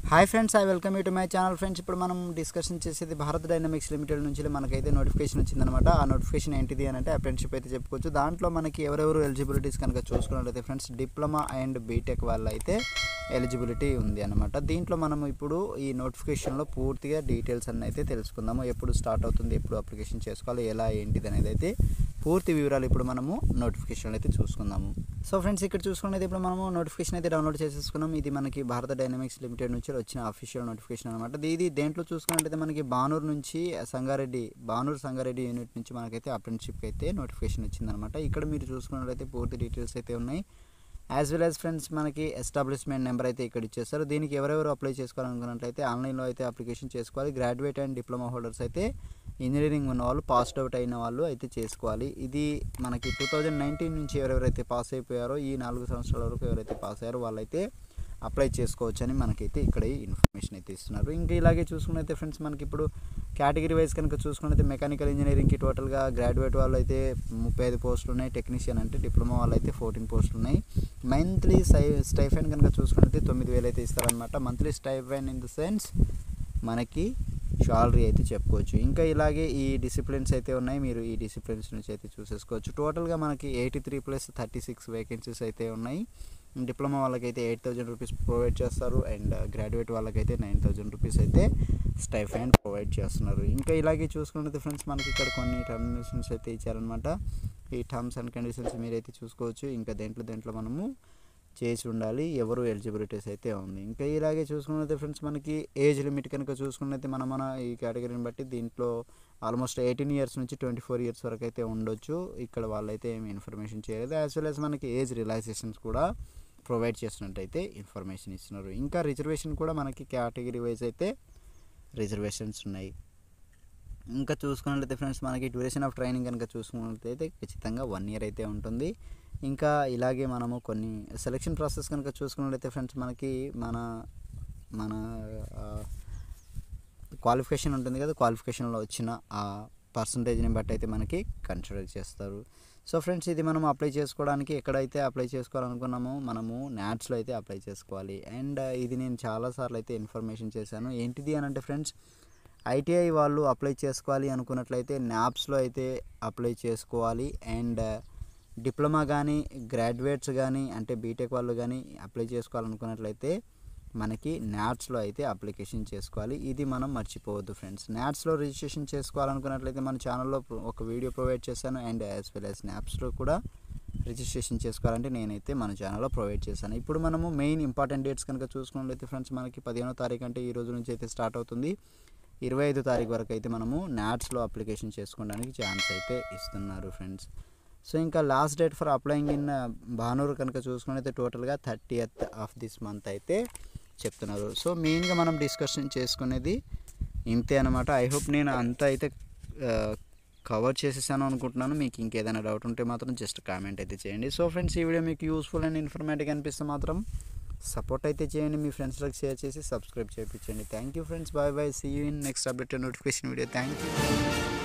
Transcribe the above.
hi friends I welcome you to my channel friends ఇప్పుడు మనం discussion చేసేది Bharat dynamics limited నుంచి మనకైతే నోటిఫికేషన్ వచ్చిందనమాట ఆ నోటిఫికేషన్ ఏంటిది అని అంటే అప్రెంటిషిప్ అయితే చెప్పుకోవచ్చు దాంట్లో మనకి ఎవరెవరు ఎలిజిబిలిటీస్ కనుక చూసుకున్నట్లయితే ఫ్రెండ్స్ డిప్లొమా అండ్ బీటెక్ వాళ్ళ అయితే ఎలిజిబిలిటీ ఉంది అనమాట దీంట్లో మనం ఇప్పుడు ఈ నోటిఫికేషన్లో పూర్తిగా డీటెయిల్స్ అన్నీ అయితే తెలుసుకుందాము ఎప్పుడు స్టార్ట్ అవుతుంది ఎప్పుడు అప్లికేషన్ చేసుకోవాలి ఎలా ఏంటిది అనేది అయితే పూర్తి వివరాలు ఇప్పుడు మనము నోటిఫికేషన్ అయితే చూసుకుందాము సో ఫ్రెండ్స్ ఇక్కడ చూసుకున్నది ఇప్పుడు మనము నోటిఫికేషన్ అయితే డౌన్లోడ్ చేసేసుకున్నాం ఇది మనకి భారత డైనమిక్స్ లిమిటెడ్ నుంచి వచ్చిన అఫీషియల్ నోటిఫికేషన్ అనమాట ఇది దేంట్లో చూసుకున్నట్టయితే మనకి బానూరు నుంచి సంగారెడ్డి బానూరు సంగారెడ్డి యూనిట్ నుంచి మనకైతే అప్రెంటిషిప్ అయితే నోటిఫికేషన్ వచ్చిందనమాట ఇక్కడ మీరు చూసుకున్నట్లయితే పూర్తి డీటెయిల్స్ అయితే ఉన్నాయి యాజ్ వెల్ యాజ్ ఫ్రెండ్స్ మనకి ఎస్టాబ్లిష్మెంట్ నెంబర్ అయితే ఇక్కడ ఇచ్చేస్తారు దీనికి ఎవరెవరు అప్లై చేసుకోవాలనుకున్నట్లయితే ఆన్లైన్లో అయితే అప్లికేషన్ చేసుకోవాలి గ్రాడ్యుయేట్ అండ్ డిప్లొమా హోల్డర్స్ అయితే ఇంజనీరింగ్ ఉన్న వాళ్ళు పాస్డ్ అవుట్ అయిన వాళ్ళు అయితే చేసుకోవాలి ఇది మనకి టూ థౌజండ్ నైన్టీన్ నుంచి ఎవరెవరైతే పాస్ అయిపోయారో ఈ నాలుగు సంవత్సరాల వరకు ఎవరైతే పాస్ అయ్యారో వాళ్ళైతే అప్లై చేసుకోవచ్చు అని మనకైతే ఇక్కడ ఈ ఇన్ఫర్మేషన్ అయితే ఇస్తున్నారు ఇంకా ఇలాగే చూసుకున్నైతే ఫ్రెండ్స్ మనకి ఇప్పుడు కేటగిరీ వైజ్ కనుక చూసుకున్నైతే మెకానికల్ ఇంజనీరింగ్కి టోటల్గా గ్రాడ్యుయేట్ వాళ్ళు అయితే ముప్పై ఐదు పోస్టులు ఉన్నాయి టెక్నీషియన్ అంటే డిప్లొమా వాళ్ళు అయితే ఫోర్టీన్ పోస్టులు ఉన్నాయి మంత్లీ స్టై స్టైఫైన్ కనుక చూసుకున్నట్లయితే తొమ్మిది వేలు అయితే ఇస్తారనమాట monthly stipend in the sense మనకి శాలరీ అయితే చెప్పుకోవచ్చు ఇంకా ఇలాగే ఈ డిసిప్లిన్స్ అయితే ఉన్నాయి మీరు ఈ డిసిప్లిన్స్ నుంచి అయితే చూసేసుకోవచ్చు టోటల్గా మనకి eighty three plus thirty six vacancies అయితే ఉన్నాయి డిప్లొమా వాళ్ళకైతే ఎయిట్ థౌజండ్ రూపీస్ ప్రొవైడ్ చేస్తారు అండ్ గ్రాడ్యుయేట్ వాళ్ళకైతే నైన్ థౌజండ్ రూపీస్ అయితే స్టైఫైన్ ప్రొవైడ్ చేస్తున్నారు ఇంకా ఇలాగే చూసుకున్నట్టు ఫ్రెండ్స్ మనకి ఇక్కడ కొన్ని టర్మినేషన్స్ అయితే ఇచ్చారనమాట ఈ టర్మ్స్ అండ్ కండిషన్స్ మీరైతే చూసుకోవచ్చు ఇంకా దేంట్లో దేంట్లో మనము చేసి ఉండాలి ఎవరు ఎలిజిబిలిటీస్ అయితే ఉంది ఇంకా ఇలాగే చూసుకున్నట్లయితే ఫ్రెండ్స్ మనకి ఏజ్ లిమిట్ కనుక చూసుకున్నట్లయితే మనం మన ఈ కేటగిరీని బట్టి దీంట్లో ఆల్మోస్ట్ ఎయిటీన్ ఇయర్స్ నుంచి ట్వంటీ ఫోర్ ఇయర్స్ వరకు అయితే ఉండొచ్చు ఇక్కడ వాళ్ళైతే ఏమి ఇన్ఫర్మేషన్ చేయలేదు యాజ్ వెల్ యాజ్ మనకి ఏజ్ రిలాక్సేషన్స్ కూడా ప్రొవైడ్ చేసినట్టయితే ఇన్ఫర్మేషన్ ఇస్తున్నారు ఇంకా రిజర్వేషన్ కూడా మనకి కేటగిరీ వైజ్ అయితే రిజర్వేషన్స్ ఉన్నాయి ఇంకా చూసుకున్నట్లయితే ఫ్రెండ్స్ మనకి డ్యూరేషన్ ఆఫ్ ట్రైనింగ్ కనుక చూసుకున్నట్లయితే ఖచ్చితంగా వన్ ఇయర్ అయితే ఉంటుంది ఇంకా ఇలాగే మనము కొన్ని సెలెక్షన్ ప్రాసెస్ కనుక చూసుకున్నట్లయితే ఫ్రెండ్స్ మనకి మన మన క్వాలిఫికేషన్ ఉంటుంది కదా క్వాలిఫికేషన్లో వచ్చిన ఆ పర్సంటేజ్ని బట్టి అయితే మనకి కన్సిడర్ చేస్తారు సో ఫ్రెండ్స్ ఇది మనం అప్లై చేసుకోవడానికి ఎక్కడైతే అప్లై చేసుకోవాలనుకున్నామో మనము న్యాట్స్లో అయితే అప్లై చేసుకోవాలి అండ్ ఇది నేను చాలాసార్లు అయితే ఇన్ఫర్మేషన్ చేశాను ఏంటిది అని అంటే ఫ్రెండ్స్ ఐటీఐ వాళ్ళు అప్లై చేసుకోవాలి అనుకున్నట్లయితే న్యాప్స్లో అయితే అప్లై చేసుకోవాలి అండ్ డిప్లొమా కానీ గ్రాడ్యుయేట్స్ కానీ అంటే బీటెక్ వాళ్ళు కానీ అప్లై చేసుకోవాలనుకున్నట్లయితే మనకి న్యాట్స్లో అయితే అప్లికేషన్ చేసుకోవాలి ఇది మనం మర్చిపోవద్దు ఫ్రెండ్స్ న్యాట్స్లో రిజిస్ట్రేషన్ చేసుకోవాలనుకున్నట్లయితే మన ఛానల్లో ఒక వీడియో ప్రొవైడ్ చేశాను అండ్ యాజ్ వెల్ యాజ్ న్యాప్స్లో కూడా రిజిస్ట్రేషన్ చేసుకోవాలంటే నేనైతే మన ఛానల్లో ప్రొవైడ్ చేశాను ఇప్పుడు మనము మెయిన్ ఇంపార్టెంట్ డేట్స్ కనుక చూసుకున్నట్లయితే ఫ్రెండ్స్ మనకి పదిహేనో తారీఖు అంటే ఈ రోజు నుంచి అయితే స్టార్ట్ అవుతుంది ఇరవై ఐదు తారీఖు వరకు అయితే మనము న్యాట్స్లో అప్లికేషన్ చేసుకోవడానికి ఛాన్స్ అయితే ఇస్తున్నారు ఫ్రెండ్స్ సో ఇంకా last date for applying in Bhanur కనుక చూసుకున్నైతే టోటల్గా థర్టీయత్ ఆఫ్ దిస్ మంత్ అయితే చెప్తున్నారు సో మెయిన్గా మనం డిస్కషన్ చేసుకునేది ఇంతే అనమాట ఐ హోప్ నేను అంతా అయితే కవర్ చేసేసాను అనుకుంటున్నాను మీకు ఇంకేదైనా డౌట్ ఉంటే మాత్రం జస్ట్ కామెంట్ అయితే చేయండి సో ఫ్రెండ్స్ ఈ వీడియో మీకు యూస్ఫుల్ అండ్ ఇన్ఫర్మేటివ్ అనిపిస్తే మాత్రం సపోర్ట్ అయితే చేయండి మీ ఫ్రెండ్స్లకు షేర్ చేసి సబ్స్క్రైబ్ చేయించండి thank you friends bye bye see you in next update notification video thank you